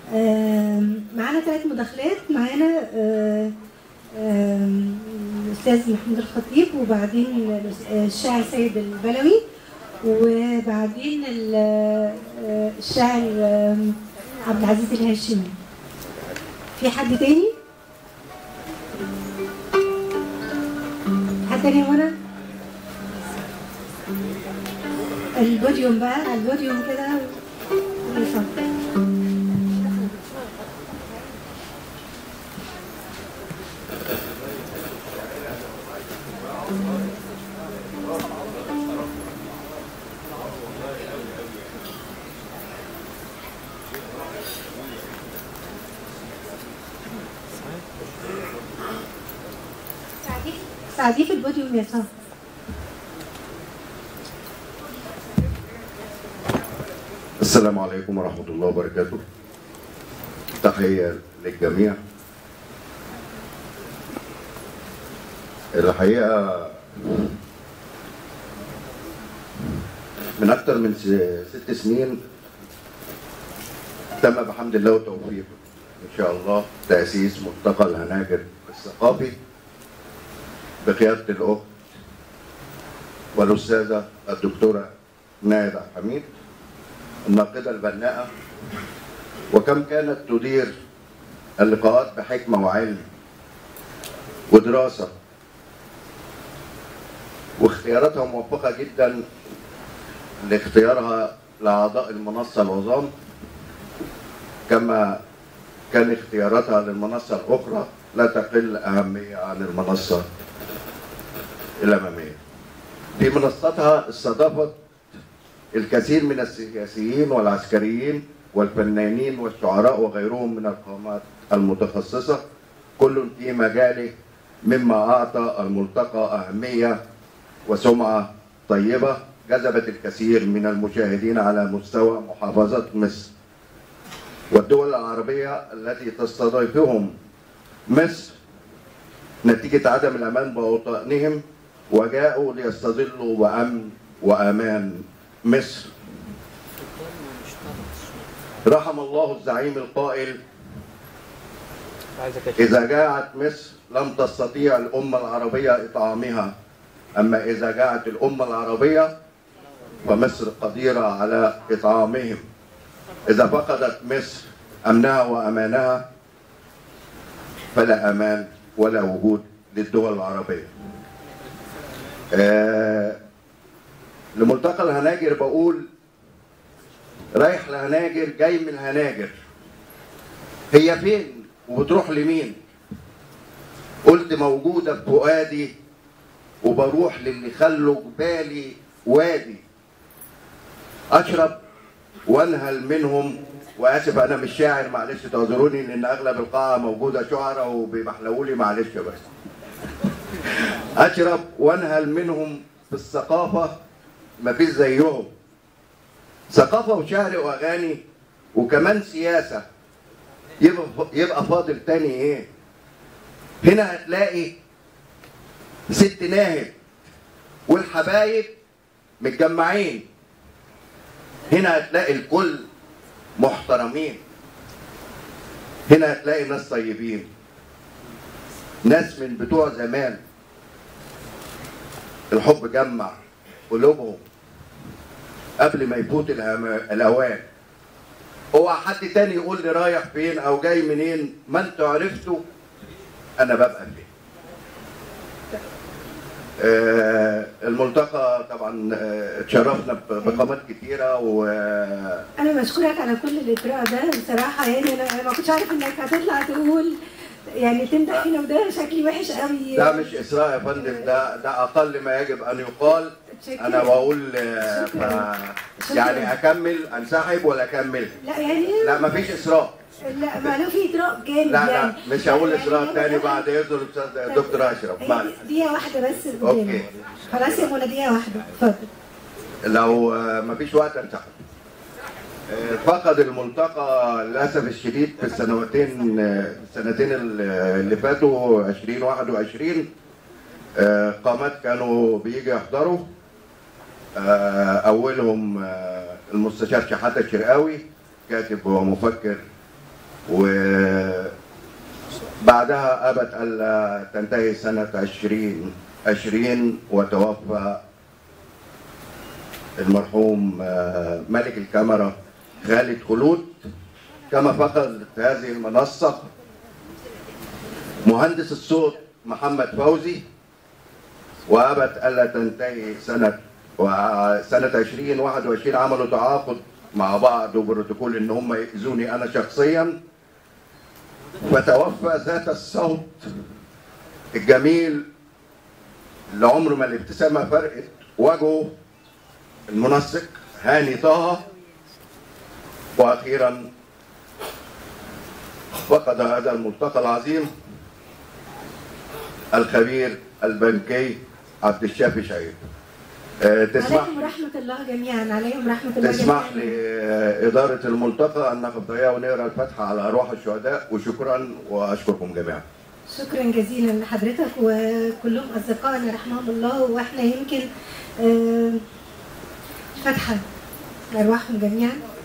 آم، معانا ثلاث مداخلات معانا آه، آم، الاستاذ محمود الخطيب وبعدين الشاعر سيد البلوي وبعدين ال- آه، الشاعر آم، عبد العزيز الهاشمي في حد تاني؟ حد تاني يا منى؟ البوديوم بقى على البوديوم كده اتفضل. ساعديه ساعديه في البوديوم يا صاحبي السلام عليكم ورحمة الله وبركاته تحية للجميع الحقيقة من أكثر من س- ست سنين تم بحمد الله وتوفيقه إن شاء الله تأسيس ملتقى الهناجر الثقافي بقيادة الأخت والأستاذة الدكتورة نائب عبد الحميد الناقدة البناءة وكم كانت تدير اللقاءات بحكمة وعلم ودراسة واختياراتها موفقة جدا لاختيارها لأعضاء المنصة العظام كما كان اختياراتها للمنصة الأخرى لا تقل أهمية عن المنصة الأمامية في منصتها استضافت الكثير من السياسيين والعسكريين والفنانين والشعراء وغيرهم من القامات المتخصصة كل في مجاله مما أعطى الملتقى أهمية وسمعة طيبة جذبت الكثير من المشاهدين على مستوى محافظة مصر والدول العربية التي تستضيفهم مصر نتيجة عدم الأمان بأوطانهم وجاءوا ليستظلوا بأمن وأمان مصر رحم الله الزعيم القائل إذا جاعت مصر لم تستطيع الأمة العربية إطعامها أما إذا جاعت الأمة العربية فمصر قديرة على إطعامهم إذا فقدت مصر أمنها وأمانها فلا أمان ولا وجود للدول العربية آه لملتقى الهناجر بقول رايح لهناجر جاي من الهناجر هي فين وبتروح لمين قلت موجودة في فؤادي وبروح للي خلوا بالي وادي أشرب وانهل منهم واسف انا مش شاعر معلش تعذروني لان اغلب القاعه موجوده شعراء وبيحلقوا لي معلش بس اشرب وانهل منهم في الثقافه مفيش زيهم ثقافه وشعر واغاني وكمان سياسه يبقى يبقى فاضل تاني ايه هنا هتلاقي ست ناهب والحبايب متجمعين هنا هتلاقي الكل محترمين هنا هتلاقي ناس طيبين ناس من بتوع زمان الحب جمع قلوبهم قبل ما يفوت الأما- الاوان اوعى حد تاني يقول لي رايح فين او جاي منين ما انتوا عرفتوا انا ببقى فين آه، الملتقى طبعا آه، اتشرفنا ب- بقامات كتيره و انا بشكرك على كل الاجراء ده بصراحه يعني انا أنا ما كنتش عارف انك هتطلع تقول يعني تمدح فينا وده شكلي وحش قوي ده مش اسراء يا فندم ده ده اقل ما يجب ان يقال شكراً. انا بقول آه، ف شكراً. يعني اكمل انسحب ولا اكمل لا يعني لا مفيش اسراء لا ما له في اجراء جامد لا يعني لا مش هقول يعني اسراء أنا تاني مثلاً- بعد اذن الاستاذ الدكتور اشرف هي معلش دقيقه واحده بس أوكي. قدامي خلاص يا منى دقيقه واحده اتفضل لو آه، مفيش وقت انسحب آه، فقد الملتقى للاسف الشديد في السنواتين آه، السنتين اللي فاتوا 2021 آه، قامات كانوا بيجي يحضروا آه، اولهم آه، المستشار شحاته الشرقاوي كاتب ومفكر وبعدها أبت ألا تنتهي سنة عشرين عشرين وتوفى المرحوم آه، ملك الكاميرا خالد خلود كما فقد هذه المنصة مهندس الصوت محمد فوزي وأبت ألا تنتهي سنة وسنة 2021 عملوا تعاقد مع بعض وبروتوكول إن هم يأذوني أنا شخصيا فتوفى ذات الصوت الجميل اللي عمر ما الابتسامة فرقت وجهه المنسق هاني طه وأخيرا فقد هذا الملتقى العظيم الخبير البنكي عبد الشافي شعيب آه، تسمح عليهم رحمة الله جميعا عليهم رحمة الله تسمح جميعا لإدارة الملتقى أن نقف دقيقة ونقرأ الفاتحة على أرواح الشهداء وشكرا وأشكركم جميعا شكرا جزيلا لحضرتك وكلهم أصدقائنا رحمهم الله وإحنا يمكن آه، فاتحة لأرواحهم جميعا